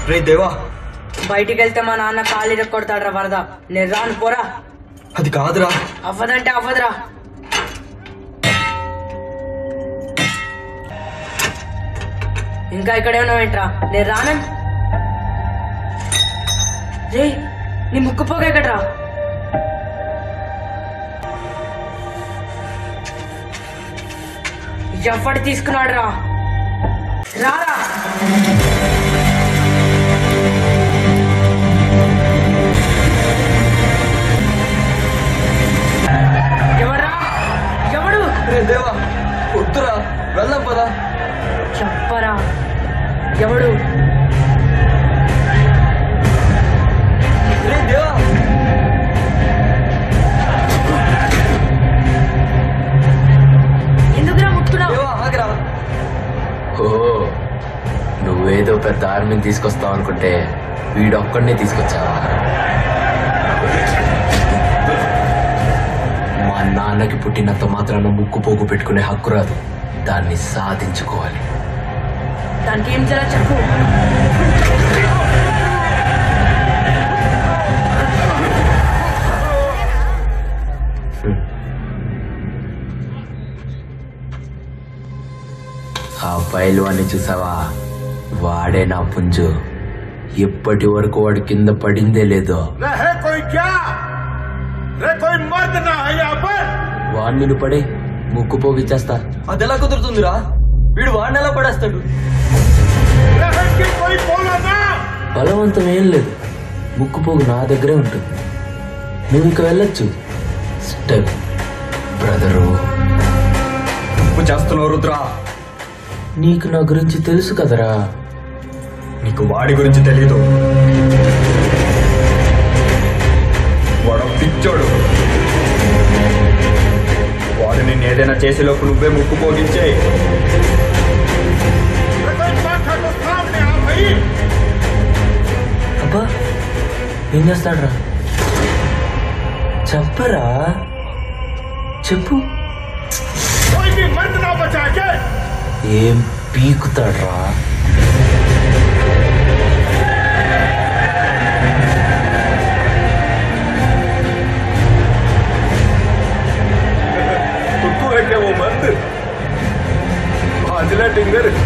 రే దేవా బయటికి వెళ్తే మా నాన్న కాలు కొడతాడు వరద నేను రాను పోరా అది కాదురా అవ్వదంటే అవ్వదురా ఇంకా ఇక్కడే ఉన్నావేంట్రా నేను రాను రే నీ ముక్కు పోగ ఎక్కడ్రా ఎవ్వడు తీసుకున్నాడు రా రారా ఎవడ్రా ఎవడు రే దేవా వద్దురా వెళ్దాం పదా చెప్పరా ఎవడు రే దేవా ఎందుకురా ముట్టుకున్నావు దేవా ఆగరా ఓ నువ్వేదో పెద్ద ఆర్మీని తీసుకొస్తావు అనుకుంటే వీడొక్కడినే తీసుకొచ్చావా మా నాన్నకి పుట్టినంత మాత్రాన ముక్కు పోగు పెట్టుకునే హక్కు రాదు దాన్ని సాధించుకోవాలి దానికి ఏం చేయాలో చెప్పు ఆ పైల్వాన్ని చూసావా వాడే నా పుంజు ఇప్పటి వరకు వాడు కింద పడిందే లేదో रे है कोई क्या रे कोई मर्द ना है यहाँ पर వాడిని పడే ముక్కు పోగిచ్చేస్తా అది ఎలా కుదురుతుందిరా వీడు వాడిని ఎలా పడేస్తాడు रे है कि कोई बोला ना బలవంతం ఏం లేదు ముక్కు పోగు నా దగ్గరే ఉంటుంది నువ్వు ఇక వెళ్ళొచ్చు స్టెప్ బ్రదరు తప్పు చేస్తున్నావు రుద్రా నీకు నా గురించి తెలుసు కదరా నీకు వాడి గురించి తెలీదు వాడు పిచ్చోడు వాడు నిన్ను ఏదైనా చేసేలోపు నువ్వే ముక్కు పోగించే रे कोई माथा को सामने आ भाई అబ్బా ఏం చేస్తాడ్రా చెప్పరా చెప్పు कोई भी मर्द ना बचा के ఏం పీకుతాడ్రా तो तू है क्या वो मर्द हाजला टिंगर